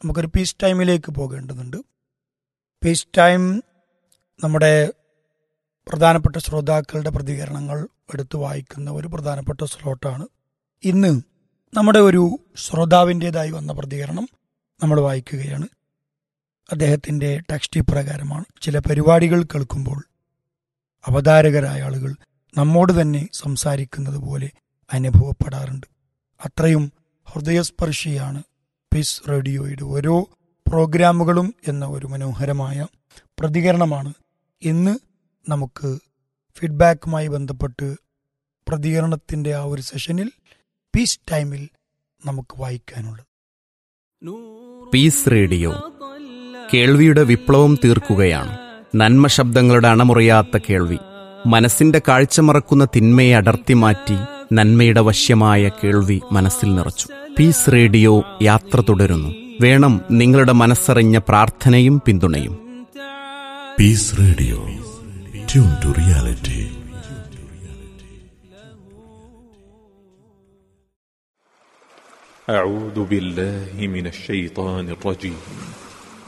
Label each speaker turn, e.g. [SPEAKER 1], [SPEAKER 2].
[SPEAKER 1] നമുക്കൊരു പീസ് ടൈമിലേക്ക് പോകേണ്ടതുണ്ട് പീസ് ടൈം നമ്മുടെ പ്രധാനപ്പെട്ട ശ്രോതാക്കളുടെ പ്രതികരണങ്ങൾ എടുത്തു വായിക്കുന്ന ഒരു പ്രധാനപ്പെട്ട സ്ലോട്ടാണ് ഇന്ന് നമ്മുടെ ഒരു ശ്രോതാവിൻ്റെതായി വന്ന പ്രതികരണം നമ്മൾ വായിക്കുകയാണ് അദ്ദേഹത്തിൻ്റെ ടെക്സ്റ്റ് ഇപ്രകാരമാണ് ചില പരിപാടികൾ കേൾക്കുമ്പോൾ അവതാരകരായ ആളുകൾ നമ്മോട് തന്നെ സംസാരിക്കുന്നത് പോലെ അനുഭവപ്പെടാറുണ്ട് അത്രയും ഹൃദയസ്പർശിയാണ് പീസ് റേഡിയോയുടെ ഓരോ പ്രോഗ്രാമുകളും എന്ന ഒരു മനോഹരമായ പ്രതികരണമാണ് ഇന്ന് നമുക്ക് ഫീഡ്ബാക്കുമായി ബന്ധപ്പെട്ട് പ്രതികരണത്തിൻ്റെ ആ ഒരു സെഷനിൽ പീസ് ടൈമിൽ നമുക്ക് വായിക്കാനുള്ളത്
[SPEAKER 2] പീസ് റേഡിയോ കേൾവിയുടെ വിപ്ലവം തീർക്കുകയാണ് നന്മ ശബ്ദങ്ങളുടെ അണമുറിയാത്ത കേൾവി മനസ്സിന്റെ കാഴ്ച മറക്കുന്ന തിന്മയെ അടർത്തി മാറ്റി നന്മയുടെ വശ്യമായ കേൾവി മനസ്സിൽ നിറച്ചു പീസ് റേഡിയോ യാത്ര തുടരുന്നു വേണം നിങ്ങളുടെ മനസ്സറിഞ്ഞ പ്രാർത്ഥനയും പിന്തുണയും
[SPEAKER 3] Peace Radio. Tune to reality.
[SPEAKER 4] أعوذ بالله من الشيطان الرجيم